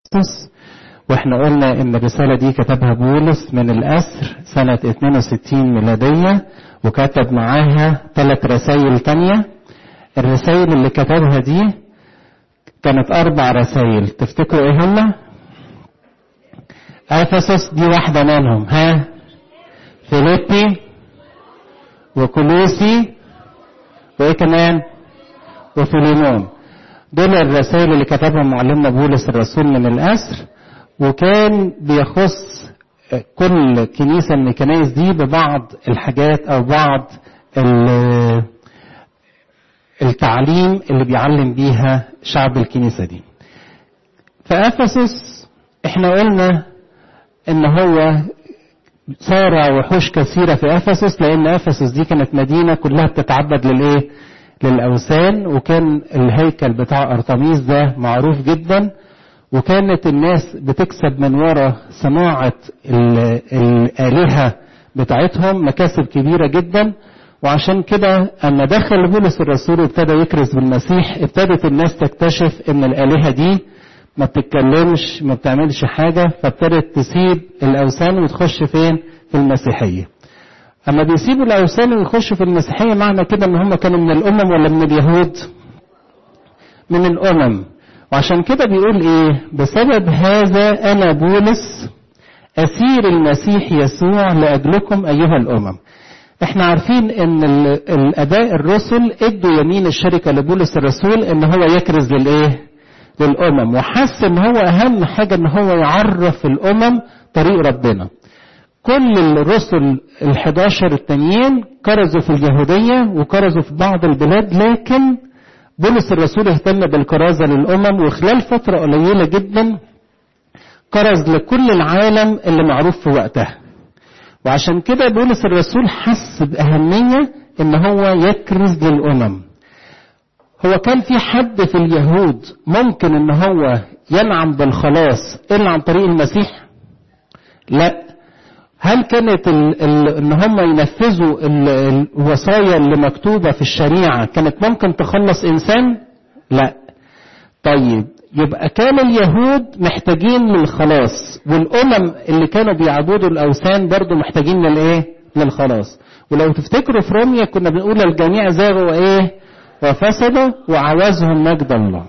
أفسس واحنا قلنا ان الرسالة دي كتبها بولس من الأسر سنة 62 ميلادية وكتب معاها ثلاث رسائل تانية الرسائل اللي كتبها دي كانت أربع رسائل تفتكروا إيه هما؟ أفسس دي واحدة منهم ها؟ فيليبي وكولوسي وإيه كمان؟ وفيليمون دول الرسائل اللي كتبهم معلمنا بولس الرسول من الأسر وكان بيخص كل كنيسة من الكنائس دي ببعض الحاجات أو بعض التعليم اللي بيعلم بيها شعب الكنيسة دي فأفسس احنا قلنا ان هو صار وحوش كثيرة في أفسس لأن أفسس دي كانت مدينة كلها بتتعبد للإيه؟ للأوثان وكان الهيكل بتاع أرطميس ده معروف جدا وكانت الناس بتكسب من وراء صناعة الآلهة بتاعتهم مكاسب كبيرة جدا وعشان كده أما دخل بولس الرسول وابتدى يكرز بالمسيح ابتدت الناس تكتشف إن الآلهة دي ما بتتكلمش ما بتعملش حاجة فابتدت تسيب الأوثان وتخش فين؟ في المسيحية. أما بيسيبوا الأوثان ويخشوا في المسيحية معنى كده إن هم كانوا من الأمم ولا من اليهود؟ من الأمم. وعشان كده بيقول إيه؟ بسبب هذا أنا بولس أسير المسيح يسوع لأجلكم أيها الأمم. احنا عارفين ان الاباء الرسل ادوا يمين الشركه لبولس الرسول ان هو يكرز للايه؟ للامم وحس ان هو اهم حاجه ان هو يعرف الامم طريق ربنا. كل الرسل ال11 التانيين كرزوا في اليهوديه وكرزوا في بعض البلاد لكن بولس الرسول اهتم بالكرازه للامم وخلال فتره قليله جدا كرز لكل العالم اللي معروف في وقتها. وعشان كده بولس الرسول حس بأهمية إن هو يكرز للأمم. هو كان في حد في اليهود ممكن إن هو ينعم بالخلاص إلا عن طريق المسيح؟ لا. هل كانت ال ال إن هم ينفذوا ال الوصايا اللي مكتوبة في الشريعة كانت ممكن تخلص إنسان؟ لا. طيب يبقى كان اليهود محتاجين للخلاص والامم اللي كانوا بيعبدوا الاوثان برضو محتاجين للايه للخلاص ولو تفتكروا في روميا كنا بنقول الجميع زاغوا ايه وفسدوا وعوزهم مجد الله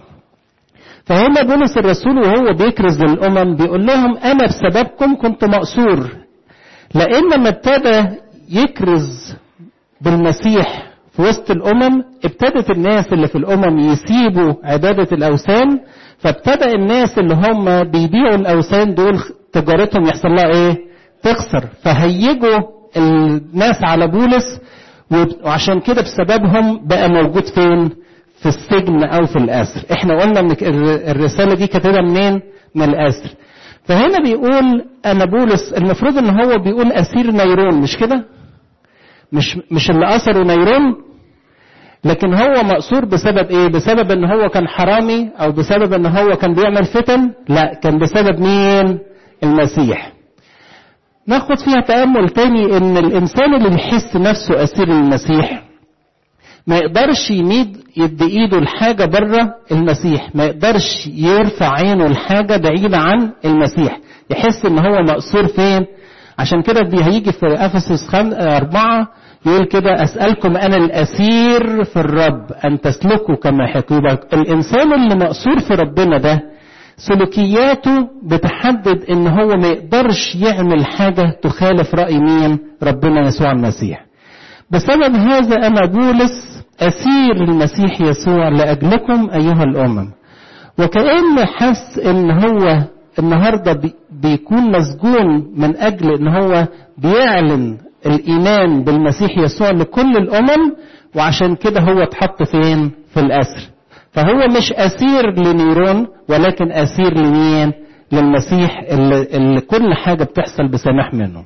فهنا بولس الرسول وهو بيكرز للامم بيقول لهم انا بسببكم كنت مقصور لان لما ابتدى يكرز بالمسيح في وسط الامم ابتدت الناس اللي في الامم يسيبوا عباده الاوثان فابتدى الناس اللي هم بيبيعوا الاوثان دول تجارتهم يحصل لها ايه؟ تخسر فهيجوا الناس على بولس وعشان كده بسببهم بقى موجود فين؟ في السجن او في الاسر. احنا قلنا ان الرساله دي كاتبها منين؟ من الاسر. فهنا بيقول انا بولس المفروض ان هو بيقول اسير نيرون مش كده؟ مش مش اللي اسروا نيرون لكن هو مقصور بسبب ايه بسبب ان هو كان حرامي او بسبب ان هو كان بيعمل فتن لا كان بسبب مين المسيح ناخد فيها تأمل تاني ان الانسان اللي بيحس نفسه اسير المسيح ما يقدرش يميد يد ايده لحاجه بره المسيح ما يقدرش يرفع عينه لحاجه بعيده عن المسيح يحس ان هو مقصور فين عشان كده دي هيجي في افسس أربعة يقول كده أسألكم أنا الأسير في الرب أن تسلكوا كما يحب الإنسان اللي مقصور في ربنا ده سلوكياته بتحدد إن هو ما يقدرش يعمل حاجة تخالف رأي مين ربنا يسوع المسيح بسبب هذا أنا بولس أسير المسيح يسوع لأجلكم أيها الأمم وكأن حس إن هو النهارده بيكون مسجون من أجل إن هو بيعلن الإيمان بالمسيح يسوع لكل الأمم وعشان كده هو اتحط فين؟ في الأسر. فهو مش أسير لنيرون ولكن أسير لمين؟ للمسيح اللي, اللي كل حاجة بتحصل بسماح منه.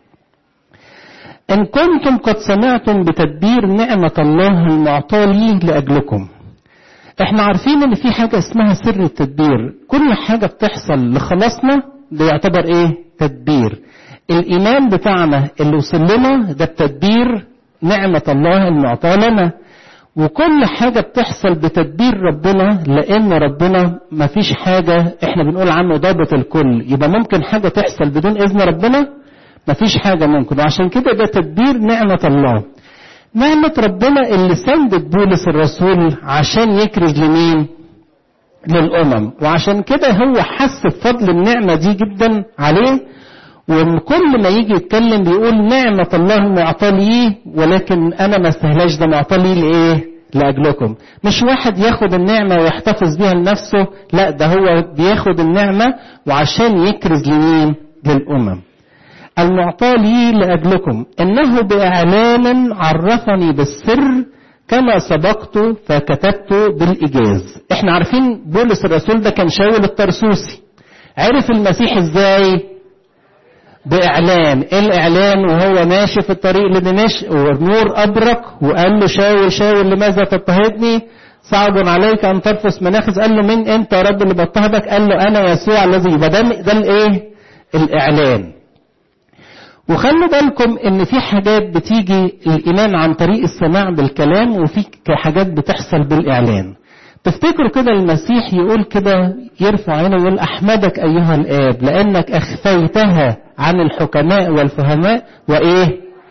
إن كنتم قد سمعتم بتدبير نعمة الله المعطاة لي لأجلكم. احنا عارفين ان في حاجة اسمها سر التدبير كل حاجة بتحصل لخلاصنا ده يعتبر ايه تدبير الايمان بتاعنا اللي وصل لنا ده التدبير نعمة الله المعطاة لنا وكل حاجة بتحصل بتدبير ربنا لأن ربنا مفيش حاجة احنا بنقول عنه ضابط الكل يبقى ممكن حاجة تحصل بدون إذن ربنا مفيش حاجة ممكن وعشان كده ده تدبير نعمة الله نعمة ربنا اللي سندت بولس الرسول عشان يكرز لمين للأمم وعشان كده هو حس بفضل النعمة دي جدا عليه وكل ما يجي يتكلم بيقول نعمة الله معطى لي ولكن أنا ما استهلاش ده معطى لي لإيه؟ لأجلكم مش واحد ياخد النعمة ويحتفظ بيها لنفسه لا ده هو بياخد النعمة وعشان يكرز لمين؟ للأمم المعطى لي لأجلكم إنه بإعلان عرفني بالسر كما سبقت فكتبت بالإجاز احنا عارفين بولس الرسول ده كان شاول الطرسوسي عرف المسيح ازاي بإعلان إيه الإعلان وهو ماشي في الطريق لدمشق والنور أبرق وقال له شاول شاول لماذا تضطهدني صعب عليك أن ترفس مناخز قال له مين أنت يا رب اللي بضطهدك قال له أنا يسوع الذي يبقى ده ده الإيه الإعلان وخلوا بالكم ان في حاجات بتيجي الايمان عن طريق السماع بالكلام وفي حاجات بتحصل بالاعلان تفتكروا كده المسيح يقول كده يرفع عينه ويقول احمدك ايها الاب لانك اخفيتها عن الحكماء والفهماء وايه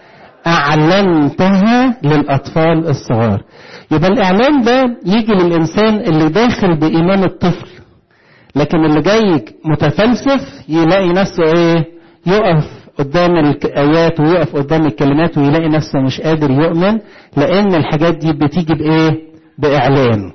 اعلنتها للاطفال الصغار يبقى الاعلان ده يجي للانسان اللي داخل بايمان الطفل لكن اللي جاي متفلسف يلاقي نفسه ايه يقف قدام الآيات ويقف قدام الكلمات ويلاقي نفسه مش قادر يؤمن لأن الحاجات دي بتيجي بإيه؟ بإعلان.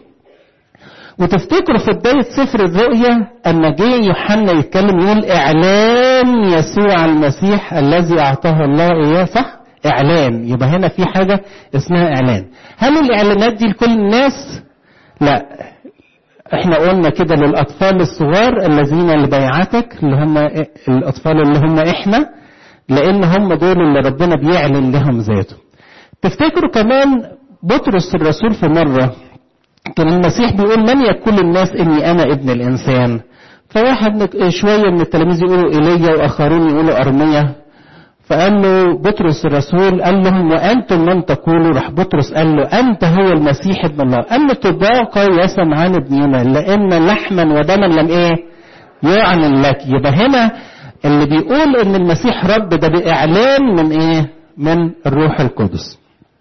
وتفتكروا في بداية سفر الرؤيا أن جه يوحنا يتكلم يقول إعلان يسوع المسيح الذي أعطاه الله إياه صح؟ إعلان يبقى هنا في حاجة اسمها إعلان. هل الإعلانات دي لكل الناس؟ لا احنا قلنا كده للأطفال الصغار الذين لبيعتك اللي هم الأطفال اللي هم احنا لأن هم دول اللي ربنا بيعلن لهم ذاته. تفتكروا كمان بطرس الرسول في مرة كان المسيح بيقول من يقول الناس إني أنا ابن الإنسان؟ فواحد شوية من التلاميذ يقولوا إيليا وآخرون يقولوا أرميا فقال له بطرس الرسول قال لهم وأنتم من تقولوا راح بطرس قال له أنت هو المسيح ابن الله قال له تباقى يا سمعان ابن يونا لأن لحما ودما لم إيه يعلن لك يبقى هنا اللي بيقول ان المسيح رب ده بإعلان من ايه من الروح القدس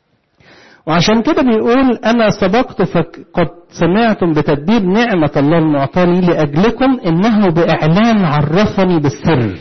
وعشان كده بيقول انا سبقت فقد سمعتم بتدبير نعمة الله المعطاة لي لأجلكم انه بإعلان عرفني بالسر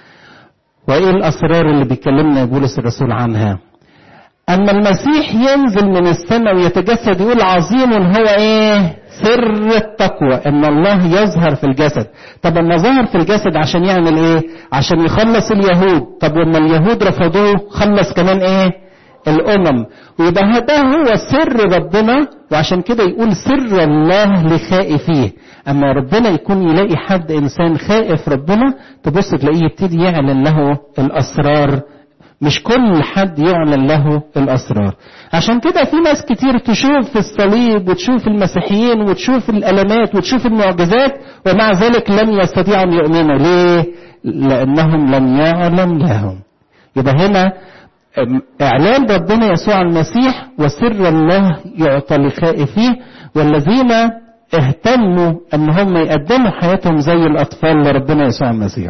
وايه الاسرار اللي بيكلمنا بولس الرسول عنها اما المسيح ينزل من السماء ويتجسد يقول عظيم هو ايه سر التقوى ان الله يظهر في الجسد طب اما ظهر في الجسد عشان يعمل ايه عشان يخلص اليهود طب وما اليهود رفضوه خلص كمان ايه الامم ويبقى ده هو سر ربنا وعشان كده يقول سر الله لخائفيه اما ربنا يكون يلاقي حد انسان خائف ربنا تبص تلاقيه يبتدي يعلن له الاسرار مش كل حد يعلن له الاسرار عشان كده في ناس كتير تشوف في الصليب وتشوف المسيحيين وتشوف الالمات وتشوف المعجزات ومع ذلك لم يستطيعوا ان يؤمنوا ليه لانهم لم يعلم لهم يبقى هنا اعلان ربنا يسوع المسيح وسر الله يعطى لخائفيه والذين اهتموا ان هم يقدموا حياتهم زي الاطفال لربنا يسوع المسيح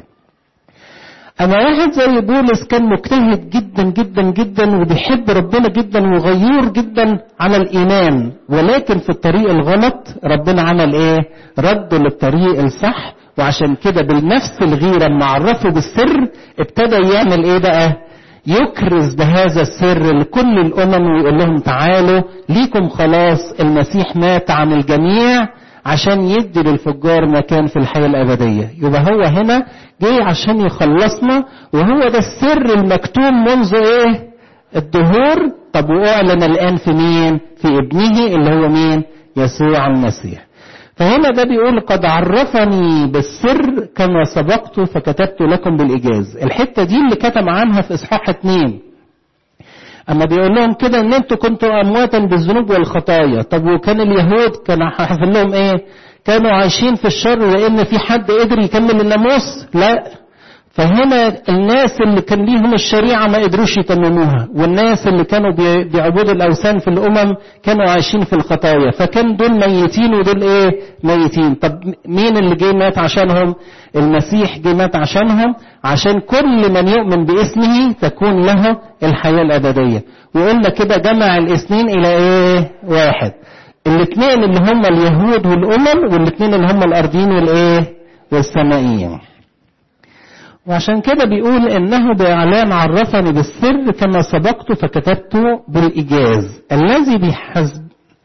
أما واحد زي بولس كان مجتهد جدا جدا جدا وبيحب ربنا جدا وغيور جدا على الإيمان ولكن في الطريق الغلط ربنا عمل إيه؟ رده للطريق الصح وعشان كده بالنفس الغيرة لما عرفه بالسر ابتدى يعمل إيه بقى؟ يكرز بهذا السر لكل الأمم ويقول لهم تعالوا ليكم خلاص المسيح مات عن الجميع عشان يدي للفجار مكان في الحياة الأبدية يبقى هو هنا جاي عشان يخلصنا وهو ده السر المكتوم منذ ايه الدهور طب واعلن الآن في مين في ابنه اللي هو مين يسوع المسيح فهنا ده بيقول قد عرفني بالسر كما سبقت فكتبت لكم بالإجاز الحتة دي اللي كتب عنها في إصحاح اتنين اما بيقول لهم كده ان انتوا كنتوا امواتا بالذنوب والخطايا طب وكان اليهود كان حافظ لهم ايه كانوا عايشين في الشر لان في حد قدر يكمل الناموس لا فهنا الناس اللي كان ليهم الشريعة ما قدروش يتمموها والناس اللي كانوا بيعبدوا الأوثان في الأمم كانوا عايشين في الخطايا فكان دول ميتين ودول إيه ميتين طب مين اللي جه مات عشانهم المسيح جه مات عشانهم عشان كل من يؤمن باسمه تكون له الحياة الأبدية وقلنا كده جمع الاثنين إلى إيه واحد الاثنين اللي هم اليهود والأمم والاثنين اللي هم الأرضيين والإيه والسمائيين وعشان كده بيقول انه باعلان عرفني بالسر كما سبقت فكتبت بالايجاز الذي بحسب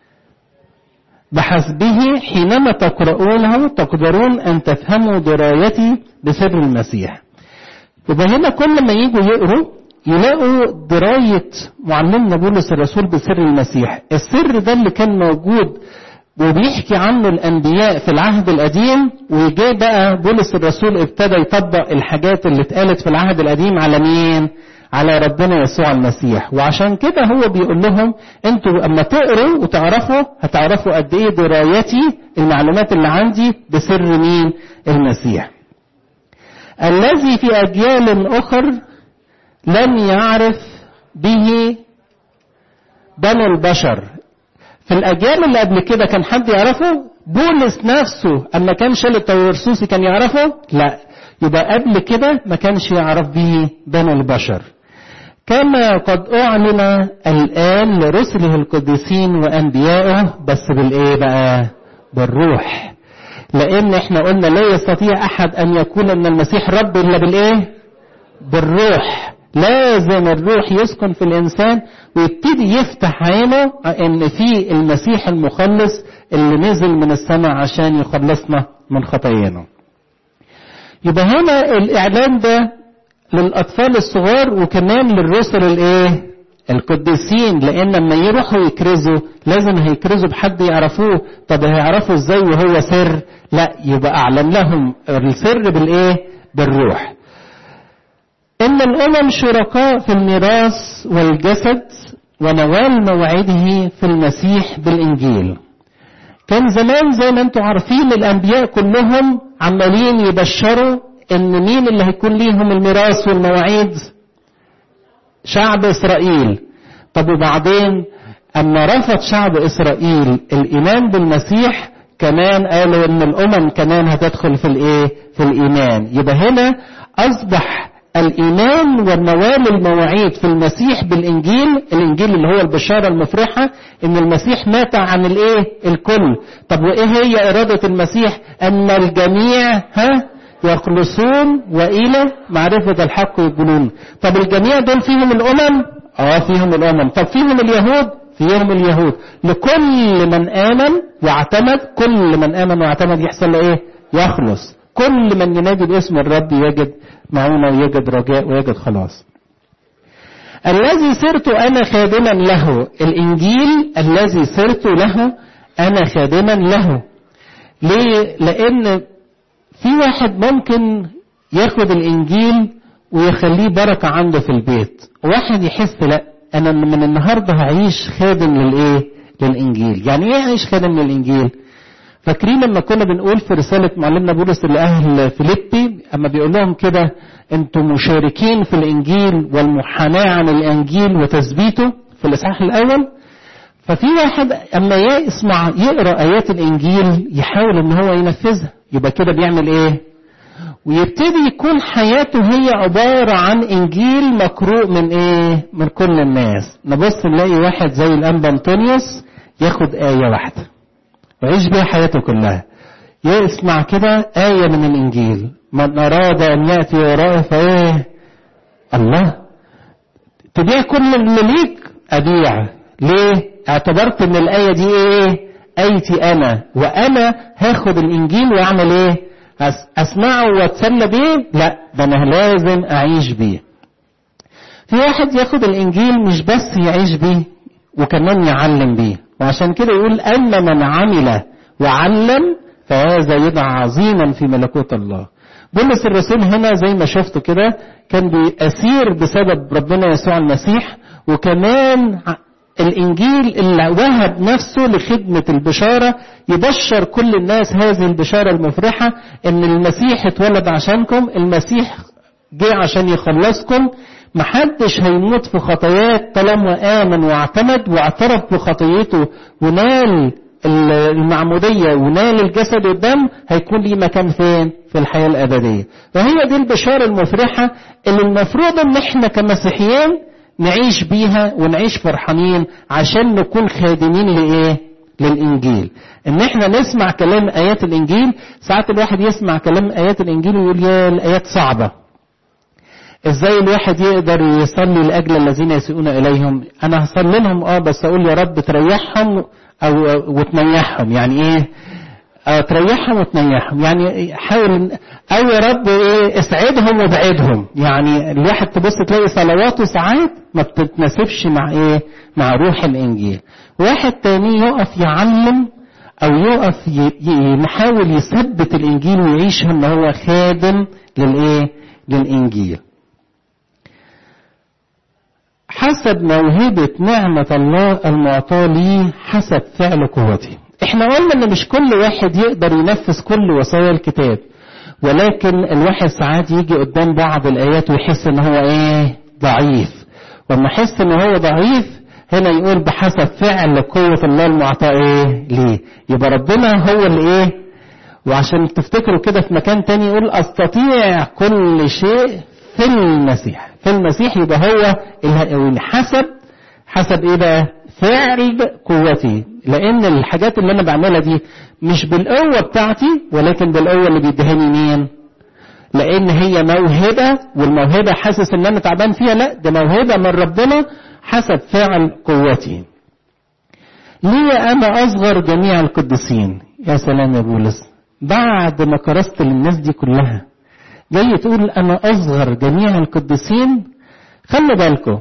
بحسبه حينما تقرؤونه تقدرون ان تفهموا درايتي بسر المسيح يبقى هنا كل ما يجوا يقروا يلاقوا دراية معلمنا بولس الرسول بسر المسيح السر ده اللي كان موجود وبيحكي عنه الانبياء في العهد القديم وجاء بقى بولس الرسول ابتدى يطبق الحاجات اللي اتقالت في العهد القديم على مين على ربنا يسوع المسيح وعشان كده هو بيقول لهم انتوا اما تقروا وتعرفوا هتعرفوا قد ايه درايتي المعلومات اللي عندي بسر مين المسيح الذي في اجيال اخر لم يعرف به بنو البشر في الأجيال اللي قبل كده كان حد يعرفه بولس نفسه أما كان شال التورسوسي كان يعرفه لا يبقى قبل كده ما كانش يعرف به بنو البشر كما قد أعلن الآن لرسله القديسين وأنبيائه بس بالإيه بقى بالروح لأن احنا قلنا لا يستطيع أحد أن يكون أن المسيح رب إلا بالإيه بالروح لازم الروح يسكن في الإنسان ويبتدي يفتح عينه ان في المسيح المخلص اللي نزل من السماء عشان يخلصنا من خطايانا يبقى هنا الاعلان ده للاطفال الصغار وكمان للرسل الايه القديسين لان لما يروحوا يكرزوا لازم هيكرزوا بحد يعرفوه طب هيعرفوا ازاي وهو سر لا يبقى اعلن لهم السر بالايه بالروح إن الأمم شركاء في الميراث والجسد ونوال موعده في المسيح بالإنجيل كان زمان زي ما انتم عارفين الأنبياء كلهم عمالين يبشروا إن مين اللي هيكون ليهم الميراث والمواعيد شعب إسرائيل طب وبعدين أما رفض شعب إسرائيل الإيمان بالمسيح كمان قالوا إن الأمم كمان هتدخل في الإيه؟ في الإيمان يبقى هنا أصبح الإيمان والنوال المواعيد في المسيح بالإنجيل الإنجيل اللي هو البشارة المفرحة إن المسيح مات عن الإيه الكل طب وإيه هي إرادة المسيح أن الجميع ها يخلصون وإلى معرفة الحق يقولون طب الجميع دول فيهم الأمم آه فيهم الأمم طب فيهم اليهود فيهم اليهود لكل من آمن واعتمد كل من آمن واعتمد يحصل له إيه يخلص كل من ينادي باسم الرب يجد معونة ويجد رجاء ويجد خلاص الذي صرت أنا خادما له الإنجيل الذي صرت له أنا خادما له ليه؟ لأن في واحد ممكن ياخد الإنجيل ويخليه بركة عنده في البيت واحد يحس لا أنا من النهاردة هعيش خادم للإيه؟ للإنجيل يعني إيه أعيش خادم للإنجيل؟ فاكرين لما كنا بنقول في رسالة معلمنا بولس لأهل فيليبي أما بيقول لهم كده أنتم مشاركين في الإنجيل والمحاماة عن الإنجيل وتثبيته في الإصحاح الأول ففي واحد أما يسمع يقرأ آيات الإنجيل يحاول إن هو ينفذها يبقى كده بيعمل إيه؟ ويبتدي يكون حياته هي عبارة عن إنجيل مقروء من إيه؟ من كل الناس نبص نلاقي واحد زي الأنبا أنطونيوس ياخد آية واحدة ويعيش بيها حياته كلها يسمع كده آية من الإنجيل من أراد أن يأتي ورائه فإيه الله تبيع كل اللي ليك أبيع ليه اعتبرت ان الآية دي ايه آيتي أنا وأنا هاخد الإنجيل وأعمل ايه أسمعه وأتسلى بيه لا ده أنا لازم أعيش بيه في واحد ياخد الإنجيل مش بس يعيش بيه وكمان يعلم بيه وعشان كده يقول أما من عمل وعلم فهذا يدعى عظيما في ملكوت الله بولس الرسول هنا زي ما شفتوا كده كان بيأسير بسبب ربنا يسوع المسيح وكمان الإنجيل اللي وهب نفسه لخدمة البشارة يبشر كل الناس هذه البشارة المفرحة إن المسيح اتولد عشانكم المسيح جه عشان يخلصكم محدش هيموت في خطاياه طالما آمن واعتمد واعترف بخطيته ونال المعمودية ونال الجسد والدم هيكون ليه مكان فين؟ في الحياة الأبدية. وهي دي البشارة المفرحة اللي المفروض إن إحنا كمسيحيين نعيش بيها ونعيش فرحانين عشان نكون خادمين لإيه؟ للإنجيل. إن إحنا نسمع كلام آيات الإنجيل، ساعات الواحد يسمع كلام آيات الإنجيل ويقول يا الآيات صعبة. ازاي الواحد يقدر يصلي لاجل الذين يسيئون اليهم انا هصلي لهم اه بس اقول يا رب تريحهم او وتنيحهم يعني ايه آه تريحهم وتنيحهم يعني حاول او يا رب ايه اسعدهم وابعدهم يعني الواحد تبص تلاقي صلواته ساعات ما بتتناسبش مع ايه مع روح الانجيل واحد تاني يقف يعلم او يقف يحاول يثبت الانجيل ويعيش ان هو خادم للايه للانجيل حسب موهبة نعمة الله المعطاة لي حسب فعل قوتي احنا قلنا ان مش كل واحد يقدر ينفذ كل وصايا الكتاب ولكن الواحد ساعات يجي قدام بعض الايات ويحس ان هو ايه ضعيف وما يحس ان هو ضعيف هنا يقول بحسب فعل قوة الله المعطاة ايه ليه يبقى ربنا هو اللي ايه وعشان تفتكروا كده في مكان تاني يقول استطيع كل شيء في المسيح في المسيح يبقى هو اللي حسب حسب ايه بقى فعل قوتي لان الحاجات اللي انا بعملها دي مش بالقوه بتاعتي ولكن بالقوه اللي بيديهاني مين لان هي موهبه والموهبه حاسس ان انا تعبان فيها لا ده موهبه من ربنا حسب فعل قوتي ليه انا اصغر جميع القديسين يا سلام يا بولس بعد ما كرست للناس دي كلها جاي تقول انا اصغر جميع القديسين خلي بالكم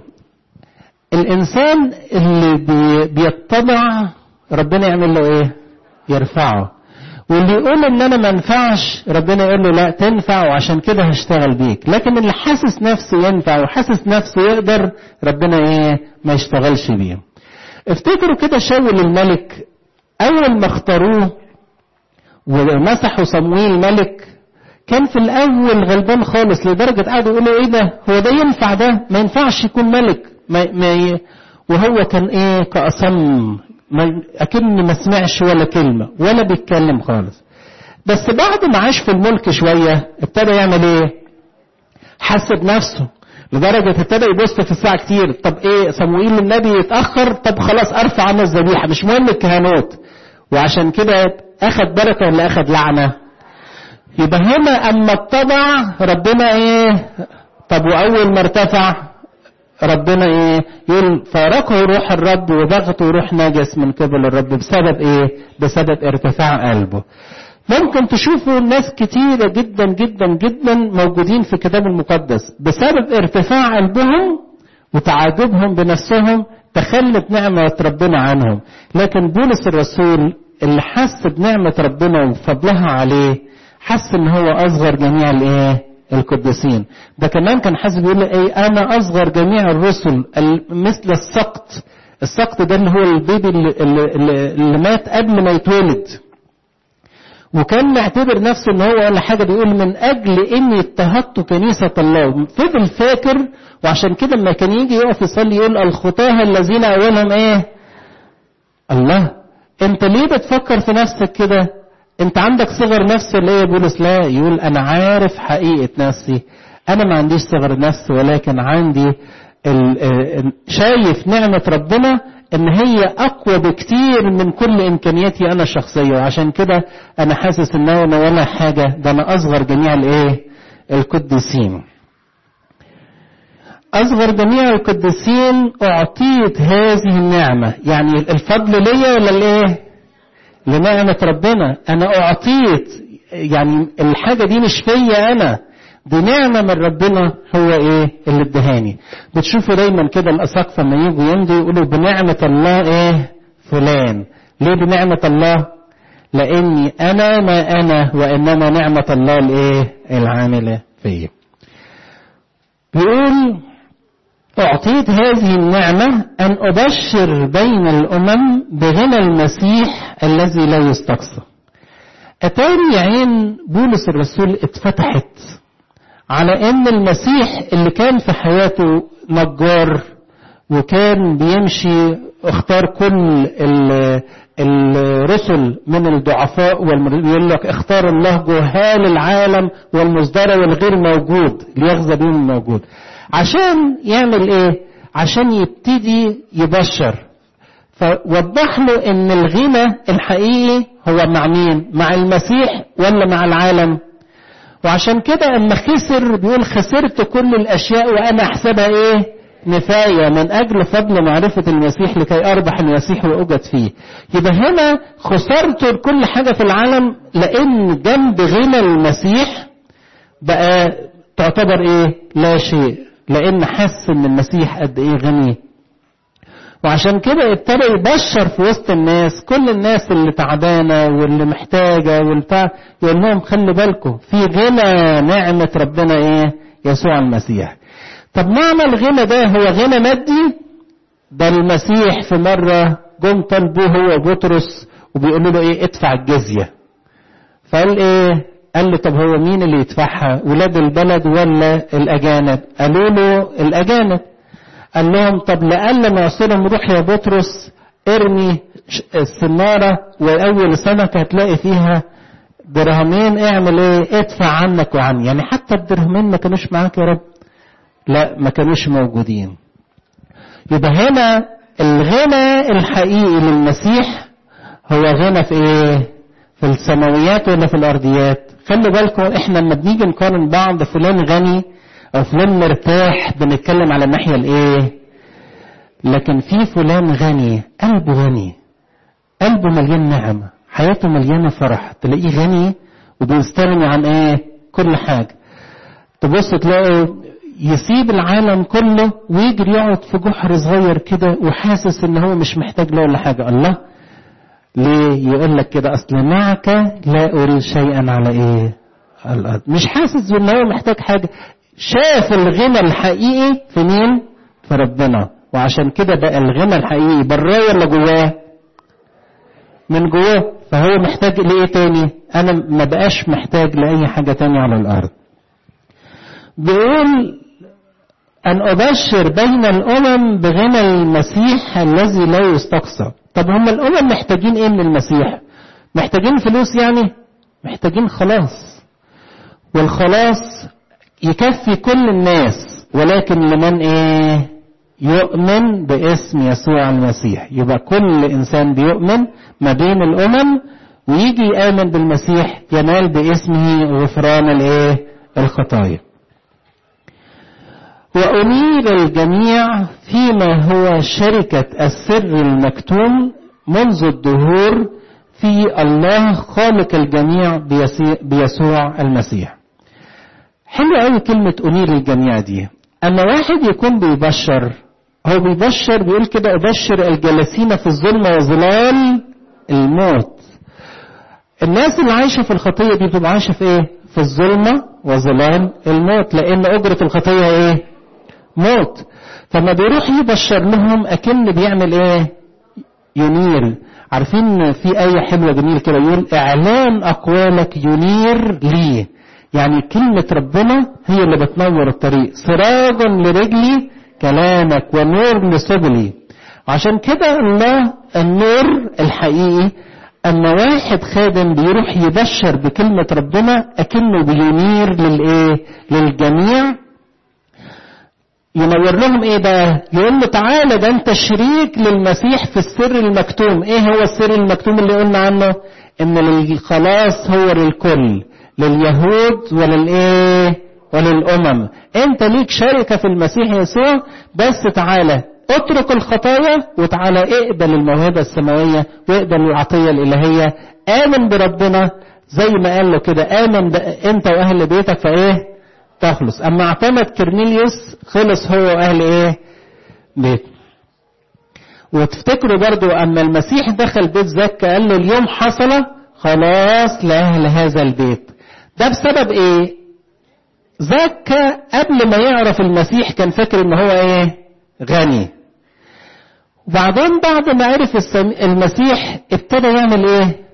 الانسان اللي بي بيتبع ربنا يعمل له ايه يرفعه واللي يقول ان انا ما ينفعش ربنا يقول له لا تنفع وعشان كده هشتغل بيك لكن اللي حاسس نفسه ينفع وحاسس نفسه يقدر ربنا ايه ما يشتغلش بيه افتكروا كده شاول الملك اول ما اختاروه ومسحوا صمويل ملك كان في الاول غلبان خالص لدرجه قعدوا يقولوا ايه ده هو ده ينفع ده ما ينفعش يكون ملك ما ما ي... وهو كان ايه كأصم ما اكن ما سمعش ولا كلمه ولا بيتكلم خالص بس بعد ما عاش في الملك شويه ابتدى يعمل ايه حس بنفسه لدرجة ابتدى يبص في الساعة كتير طب ايه صموئيل النبي يتأخر طب خلاص ارفع انا الذبيحة مش مهم الكهنوت وعشان كده اخد بركة ولا اخد لعنة يبقى هنا اما اتبع ربنا ايه طب واول ما ارتفع ربنا ايه يقول فارقه روح الرب وبغته روح نجس من قبل الرب بسبب ايه بسبب ارتفاع قلبه ممكن تشوفوا ناس كتيرة جدا جدا جدا موجودين في الكتاب المقدس بسبب ارتفاع قلبهم وتعاجبهم بنفسهم تخلت نعمة ربنا عنهم لكن بولس الرسول اللي حس بنعمة ربنا وفضلها عليه حس ان هو اصغر جميع الايه القديسين ده كمان كان حاسس بيقول ايه انا اصغر جميع الرسل مثل السقط السقط ده اللي هو البيبي اللي, اللي, اللي مات قبل ما يتولد وكان معتبر نفسه ان هو ولا حاجه بيقول من اجل اني اضطهدت كنيسه الله فضل فاكر وعشان كده لما كان يجي يقف يصلي يقول الخطاه الذين اولهم ايه الله انت ليه بتفكر في نفسك كده انت عندك صغر نفس ولا ايه يا بولس لا يقول انا عارف حقيقه نفسي انا ما عنديش صغر نفس ولكن عندي شايف نعمه ربنا ان هي اقوى بكتير من كل امكانياتي انا الشخصيه وعشان كده انا حاسس ان انا ولا حاجه ده انا اصغر جميع الايه القديسين اصغر جميع القديسين اعطيت هذه النعمه يعني الفضل ليا ولا الايه لنعمه ربنا انا اعطيت يعني الحاجه دي مش فيا انا دي نعمة من ربنا هو ايه اللي ادهاني بتشوفوا دايما كده الاساقفة لما يجوا يمضوا يقولوا بنعمة الله ايه فلان ليه بنعمة الله لاني انا ما انا وانما نعمة الله الايه العاملة فيا بيقول اعطيت هذه النعمة ان ابشر بين الامم بغنى المسيح الذي لا يستقصى اتاري عين بولس الرسول اتفتحت على ان المسيح اللي كان في حياته نجار وكان بيمشي اختار كل الرسل من الضعفاء يقول لك اختار الله جهال العالم والمصدر والغير موجود ليغزى بهم الموجود عشان يعمل ايه عشان يبتدي يبشر فوضح له ان الغنى الحقيقي هو مع مين مع المسيح ولا مع العالم وعشان كده اما خسر بيقول خسرت كل الاشياء وانا احسبها ايه نفاية من اجل فضل معرفة المسيح لكي اربح المسيح واوجد فيه يبقى هنا خسرت كل حاجة في العالم لان جنب غنى المسيح بقى تعتبر ايه لا شيء لان حس ان المسيح قد ايه غني وعشان كده ابتدى يبشر في وسط الناس كل الناس اللي تعبانه واللي محتاجه والبتاع يقول لهم خلي بالكم في غنى نعمه ربنا ايه يسوع المسيح طب معنى الغنى ده هو غنى مادي ده المسيح في مره جم طلبوه هو وبطرس وبيقولوا له ايه ادفع الجزيه فقال ايه قال له طب هو مين اللي يدفعها ولاد البلد ولا الاجانب قالوا له الاجانب قال لهم طب لألا نعصرهم روح يا بطرس ارمي السنارة وأول سمكة هتلاقي فيها درهمين اعمل ايه ادفع عنك وعني يعني حتى الدرهمين ما كانوش معاك يا رب لا ما كانوش موجودين يبقى هنا الغنى الحقيقي للمسيح هو غنى في ايه في السماويات ولا في الارضيات خلي بالكم احنا لما بنيجي نقارن بعض فلان غني او فلان مرتاح بنتكلم على الناحيه الايه لكن في فلان غني قلبه غني قلبه مليان نعم حياته مليانه فرح تلاقيه غني وبيستغني عن ايه كل حاجه تبص تلاقي يسيب العالم كله ويجري يقعد في جحر صغير كده وحاسس ان هو مش محتاج له ولا حاجه الله ليه يقول لك كده اصل معك لا اريد شيئا على ايه الارض مش حاسس ان هو محتاج حاجه شاف الغنى الحقيقي في مين في ربنا وعشان كده بقى الغنى الحقيقي براه ولا جواه من جواه فهو محتاج لايه تاني انا ما بقاش محتاج لاي حاجه تاني على الارض بيقول ان ابشر بين الامم بغنى المسيح الذي لا يستقصى طب هم الامم محتاجين ايه من المسيح محتاجين فلوس يعني محتاجين خلاص والخلاص يكفي كل الناس ولكن لمن ايه يؤمن باسم يسوع المسيح يبقى كل انسان بيؤمن ما بين الامم ويجي يامن بالمسيح ينال باسمه غفران الايه الخطايا وأنير الجميع فيما هو شركة السر المكتوم منذ الدهور في الله خالق الجميع بيسوع المسيح حلو قوي كلمة أنير الجميع دي أما واحد يكون بيبشر هو بيبشر بيقول كده أبشر الجالسين في الظلمة وظلال الموت الناس اللي عايشة في الخطية دي بتبقى عايشة في إيه؟ في الظلمة وظلال الموت لأن أجرة الخطية إيه؟ موت فما بيروح يبشر لهم أكن بيعمل إيه؟ ينير عارفين في آية حلوة جميل كده يقول إعلان أقوالك ينير لي يعني كلمة ربنا هي اللي بتنور الطريق سراج لرجلي كلامك ونور لسبلي عشان كده الله النور الحقيقي أما واحد خادم بيروح يبشر بكلمة ربنا أكنه بينير للإيه؟ للجميع ينور لهم ايه بقى يقول له تعالى ده انت شريك للمسيح في السر المكتوم ايه هو السر المكتوم اللي قلنا عنه ان الخلاص هو للكل لليهود وللايه وللامم انت ليك شركه في المسيح يسوع بس تعالى اترك الخطايا وتعالى اقبل الموهبه السماويه واقبل العطيه الالهيه امن بربنا زي ما قال له كده امن انت واهل بيتك فايه تخلص اما اعتمد كرنيليوس خلص هو واهل ايه بيت وتفتكروا برضو اما المسيح دخل بيت زكا قال له اليوم حصل خلاص لاهل هذا البيت ده بسبب ايه زكا قبل ما يعرف المسيح كان فاكر ان هو ايه غني وبعدين بعد ما عرف المسيح ابتدى يعمل ايه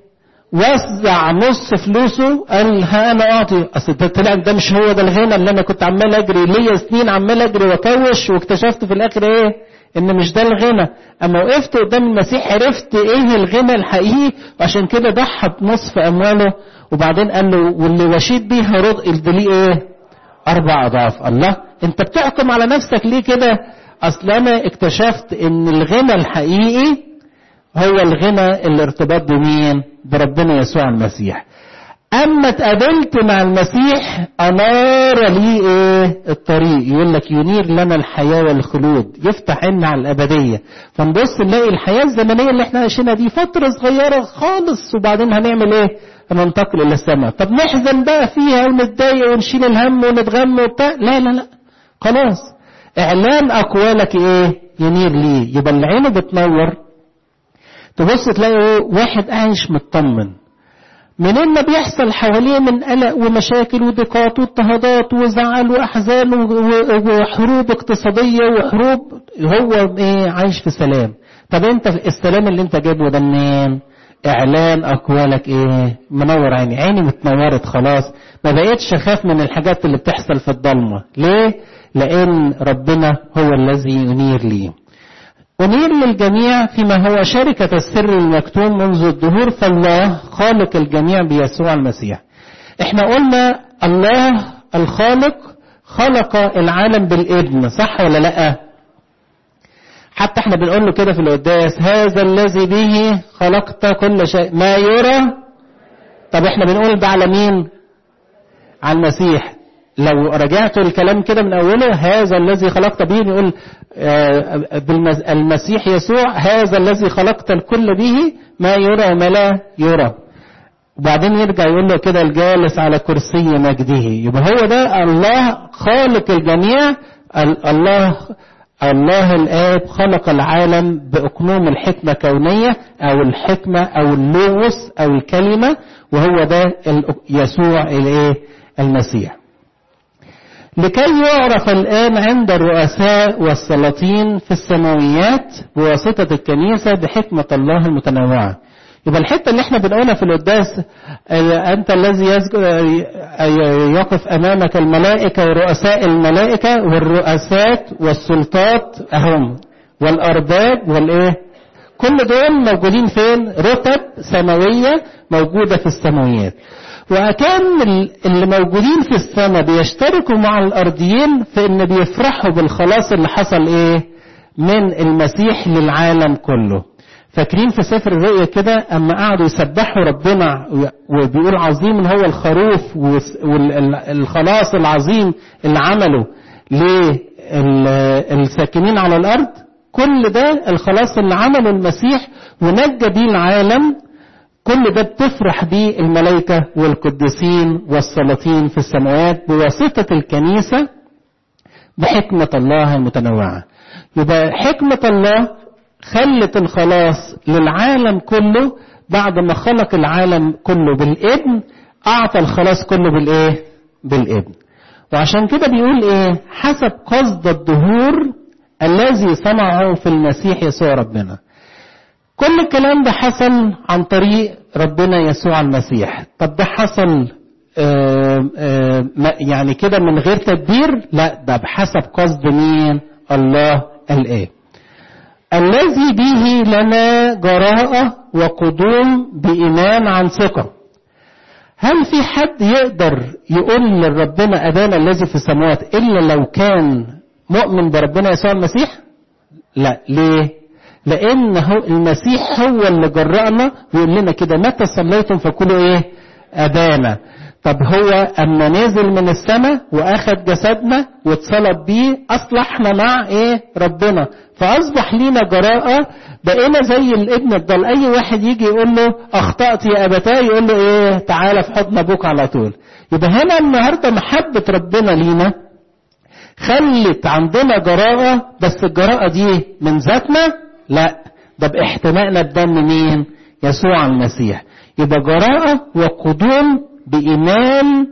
وزع نص فلوسه قال ها انا اعطي اصل ده طلع ده مش هو ده الغنى اللي انا كنت عمال اجري ليا سنين عمال اجري واكوش واكتشفت في الاخر ايه ان مش ده الغنى اما وقفت قدام المسيح عرفت ايه الغنى الحقيقي وعشان كده ضحى بنصف امواله وبعدين قال له واللي وشيت بيه هرد الدليل ايه اربع اضعاف الله انت بتحكم على نفسك ليه كده اصل انا اكتشفت ان الغنى الحقيقي هو الغنى الارتباط بمين بربنا يسوع المسيح اما اتقابلت مع المسيح انار لي ايه الطريق يقول لك ينير لنا الحياه والخلود يفتح لنا على الابديه فنبص نلاقي الحياه الزمنيه اللي احنا عايشينها دي فتره صغيره خالص وبعدين هنعمل ايه هننتقل الى السماء طب نحزن بقى فيها ونتضايق ونشيل الهم ونتغم وبتاع لا لا لا خلاص اعلان اقوالك ايه ينير ليه يبقى اللي عينه بتنور تبص تلاقي واحد عايش مطمن منين ما بيحصل حواليه من قلق ومشاكل وضيقات واضطهادات وزعل واحزان وحروب اقتصاديه وحروب هو ايه عايش في سلام طب انت السلام اللي انت جايبه ده منين اعلان اقوالك ايه منور عيني عيني متنورت خلاص ما بقيتش اخاف من الحاجات اللي بتحصل في الضلمه ليه لان ربنا هو الذي ينير لي أنير للجميع فيما هو شركة السر المكتوم منذ الدهور فالله خالق الجميع بيسوع المسيح احنا قلنا الله الخالق خلق العالم بالابن صح ولا لا حتى احنا بنقول له كده في القداس هذا الذي به خلقت كل شيء ما يرى طب احنا بنقول ده على مين على المسيح لو رجعتوا الكلام كده من اوله هذا الذي خلقت به يقول المسيح يسوع هذا الذي خلقت الكل به ما يرى وما لا يرى وبعدين يرجع يقول له كده الجالس على كرسي مجده يبقى هو ده الله خالق الجميع الله الله الآب خلق العالم بأقنوم الحكمة كونية أو الحكمة أو اللوغوس أو الكلمة وهو ده يسوع الإيه المسيح لكي يعرف الآن عند الرؤساء والسلاطين في السماويات بواسطة الكنيسة بحكمة الله المتنوعة يبقى الحتة اللي احنا بنقولها في القداس أنت الذي يقف أمامك الملائكة ورؤساء الملائكة والرؤسات والسلطات أهم والأرباب والإيه كل دول موجودين فين رتب سماوية موجودة في السماويات وكان اللي موجودين في السماء بيشتركوا مع الأرضيين في إن بيفرحوا بالخلاص اللي حصل إيه من المسيح للعالم كله فاكرين في سفر الرؤيا كده أما قعدوا يسبحوا ربنا وبيقول عظيم هو الخروف والخلاص العظيم اللي عمله للساكنين على الأرض كل ده الخلاص اللي عمله المسيح ونجى بيه العالم كل ده بتفرح بيه الملائكة والقديسين والسلاطين في السماوات بواسطة الكنيسة بحكمة الله المتنوعة يبقى حكمة الله خلت الخلاص للعالم كله بعد ما خلق العالم كله بالابن أعطى الخلاص كله بالإيه؟ بالابن وعشان كده بيقول إيه؟ حسب قصد الدهور الذي صنعه في المسيح يسوع ربنا كل الكلام ده حصل عن طريق ربنا يسوع المسيح طب ده حصل آآ آآ يعني كده من غير تدبير لا ده بحسب قصد مين الله الآب الذي به لنا جراءة وقدوم بإيمان عن ثقة هل في حد يقدر يقول لربنا أبانا الذي في السماوات إلا لو كان مؤمن بربنا يسوع المسيح لا ليه لان هو المسيح هو اللي جرأنا ويقول لنا كده متى صليتم فكلوا ايه ابانا طب هو اما نزل من السماء واخد جسدنا واتصلب بيه اصلحنا مع ايه ربنا فاصبح لينا جراءة بقينا زي الابن الضال اي واحد يجي يقول له اخطأت يا ابتاه يقول له ايه تعالى في حضن ابوك على طول يبقى هنا النهارده محبة ربنا لينا خلت عندنا جراءة بس الجراءة دي من ذاتنا لا ده باحتمائنا بدم مين يسوع المسيح يبقى جراءة وقدوم بإيمان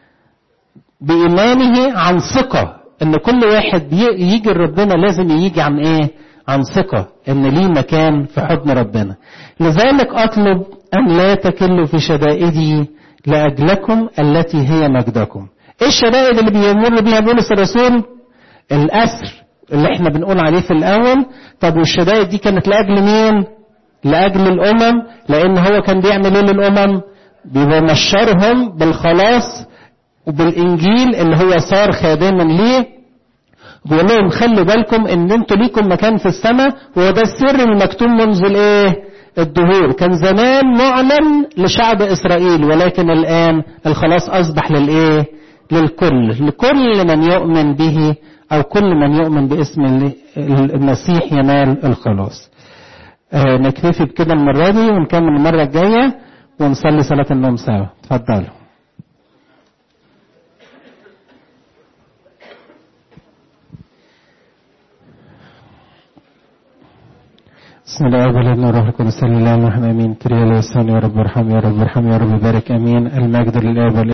بإيمانه عن ثقة إن كل واحد يجي لربنا لازم يجي عن إيه؟ عن ثقة إن ليه مكان في حضن ربنا. لذلك أطلب أن لا تكلوا في شدائدي لأجلكم التي هي مجدكم ايه الشدائد اللي بيمر بيها بولس الرسول الأسر اللي احنا بنقول عليه في الأول طب والشدائد دي كانت لأجل مين لأجل الأمم لأن هو كان بيعمل ايه للأمم بيبشرهم بالخلاص وبالإنجيل اللي هو صار خادما ليه بيقول لهم خلوا بالكم ان انتوا ليكم مكان في السماء وهو ده السر المكتوم منذ الايه الدهور كان زمان معلن لشعب اسرائيل ولكن الان الخلاص اصبح للايه للكل لكل من يؤمن به او كل من يؤمن باسم المسيح ينال الخلاص آه نكتفي بكده المره دي ونكمل المره الجايه ونصلي صلاه النوم سوا اتفضلوا بسم الله والابن والروح القدس الله الرحمن امين كريا يا رب ارحم يا رب ارحم يا رب بارك امين المجد للاب